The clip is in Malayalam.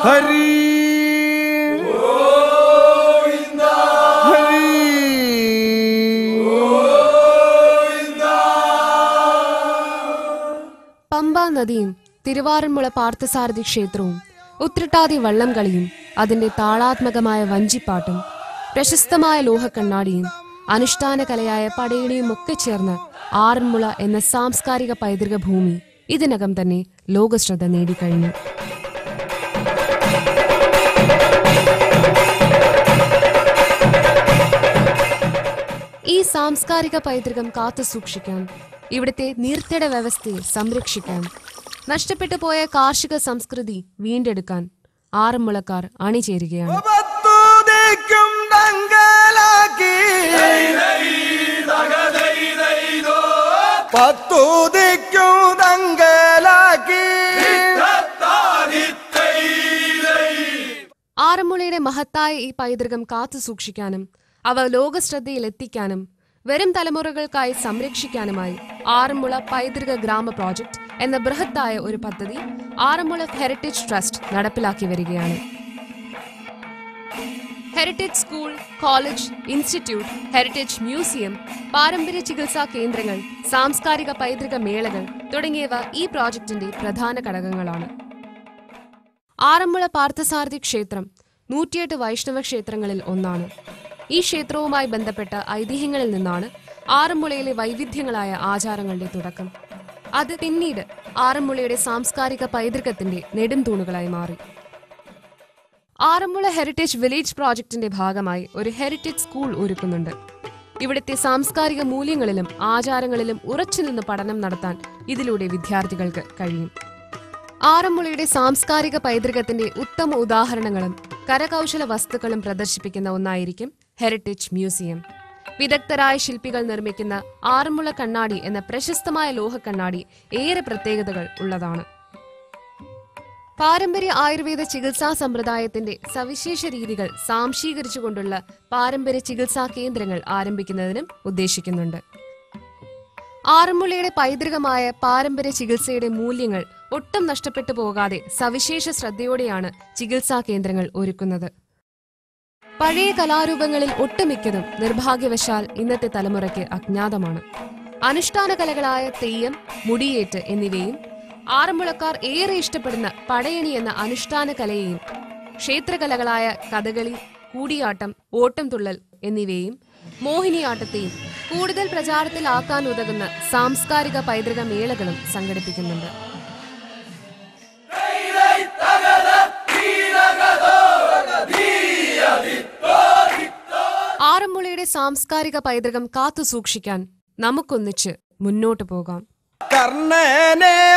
ഹരി പമ്പാ നദിയും തിരുവാറന്മുള പാർത്ഥസാരഥി ക്ഷേത്രവും ഉത്രട്ടാതി വള്ളം കളിയും അതിന്റെ താളാത്മകമായ വഞ്ചിപ്പാട്ടും പ്രശസ്തമായ ലോഹക്കണ്ണാടിയും അനുഷ്ഠാന കലയായ പടയണിയും ഒക്കെ ചേർന്ന് ആറന്മുള എന്ന സാംസ്കാരിക പൈതൃക ഭൂമി ഇതിനകം തന്നെ ലോകശ്രദ്ധ നേടിക്കഴിഞ്ഞു ഈ സാംസ്കാരിക പൈതൃകം കാത്തു സൂക്ഷിക്കാൻ ഇവിടുത്തെ നീർത്തട വ്യവസ്ഥയെ സംരക്ഷിക്കാൻ നഷ്ടപ്പെട്ടു പോയ കാർഷിക സംസ്കൃതി വീണ്ടെടുക്കാൻ ആറന്മുളക്കാർ അണിചേരുകയാണ് പത്തുദിക്കും തങ്കലാക്കി പത്തുദിക്കും തങ്കലാക്കി ആറന്മുളയുടെ മഹത്തായ ഈ പൈതൃകം കാത്തു സൂക്ഷിക്കാനും അവ ലോകശ്രദ്ധയിൽ എത്തിക്കാനും വരും തലമുറകൾക്കായി സംരക്ഷിക്കാനുമായി ആറന്മുള പൈതൃക ഗ്രാമ പ്രോജക്ട് എന്ന ബൃഹത്തായ ഒരു പദ്ധതി ആറന്മുള ഹെറിറ്റേജ് ട്രസ്റ്റ് നടപ്പിലാക്കി വരികയാണ് heritage school college institute heritage museum പാരമ്പര്യ ചികിത്സാ കേന്ദ്രങ്ങൾ സാംസ്കാരിക പൈതൃക മേളകൾ തുടങ്ങിയവ ഈ പ്രോജക്ടിന്റെ പ്രധാന ഘടകങ്ങളാണ് ആറന്മുള പാർത്ഥസാരഥി ക്ഷേത്രം നൂറ്റിയെട്ട് വൈഷ്ണവ ക്ഷേത്രങ്ങളിൽ ഒന്നാണ് ഈ ക്ഷേത്രവുമായി ബന്ധപ്പെട്ട ഐതിഹ്യങ്ങളിൽ നിന്നാണ് ആറന്മുളയിലെ വൈവിധ്യങ്ങളായ ആചാരങ്ങളുടെ തുടക്കം അത് പിന്നീട് ആറന്മുളയുടെ സാംസ്കാരിക പൈതൃകത്തിന്റെ നെടുംതൂണുകളായി മാറി ആറന്മുള ഹെറിറ്റേജ് വില്ലേജ് പ്രോജക്ടിന്റെ ഭാഗമായി ഒരു ഹെറിറ്റേജ് സ്കൂൾ ഒരുക്കുന്നുണ്ട് ഇവിടുത്തെ സാംസ്കാരിക മൂല്യങ്ങളിലും ആചാരങ്ങളിലും ഉറച്ചുനിന്ന് പഠനം നടത്താൻ ഇതിലൂടെ വിദ്യാർത്ഥികൾക്ക് കഴിയും ആറന്മുളയുടെ സാംസ്കാരിക പൈതൃകത്തിന്റെ ഉത്തമ ഉദാഹരണങ്ങളും കരകൗശല വസ്തുക്കളും പ്രദർശിപ്പിക്കുന്ന ഒന്നായിരിക്കും ഹെറിറ്റേജ് മ്യൂസിയം വിദഗ്ധരായ ശില്പികൾ നിർമ്മിക്കുന്ന ആറന്മുള കണ്ണാടി എന്ന പ്രശസ്തമായ ലോഹക്കണ്ണാടി ഏറെ പ്രത്യേകതകൾ ഉള്ളതാണ് പാരമ്പര്യ ആയുർവേദ ചികിത്സാ സമ്പ്രദായത്തിന്റെ സവിശേഷ രീതികൾ സാംശീകരിച്ചുകൊണ്ടുള്ള പാരമ്പര്യ ചികിത്സാ കേന്ദ്രങ്ങൾ ആരംഭിക്കുന്നതിനും ഉദ്ദേശിക്കുന്നുണ്ട് ആറന്മുളയുടെ പൈതൃകമായ പാരമ്പര്യ ചികിത്സയുടെ മൂല്യങ്ങൾ ഒട്ടും നഷ്ടപ്പെട്ടു പോകാതെ സവിശേഷ ശ്രദ്ധയോടെയാണ് ചികിത്സാ കേന്ദ്രങ്ങൾ ഒരുക്കുന്നത് പഴയ കലാരൂപങ്ങളിൽ ഒട്ടുമിക്കതും നിർഭാഗ്യവശാൽ ഇന്നത്തെ തലമുറയ്ക്ക് അജ്ഞാതമാണ് അനുഷ്ഠാന കലകളായ തെയ്യം മുടിയേറ്റ് എന്നിവയും ആറന്മുളക്കാർ ഏറെ ഇഷ്ടപ്പെടുന്ന പടയണി എന്ന അനുഷ്ഠാന കലയെയും ക്ഷേത്രകലകളായ കഥകളി കൂടിയാട്ടം ഓട്ടംതുള്ളൽ എന്നിവയും മോഹിനിയാട്ടത്തെയും കൂടുതൽ പ്രചാരത്തിലാക്കാൻ ഉതകുന്ന സാംസ്കാരിക പൈതൃക മേളകളും സംഘടിപ്പിക്കുന്നുണ്ട് ആറന്മുളയുടെ സാംസ്കാരിക പൈതൃകം കാത്തു സൂക്ഷിക്കാൻ നമുക്കൊന്നിച്ച് മുന്നോട്ടു പോകാം കർണനെ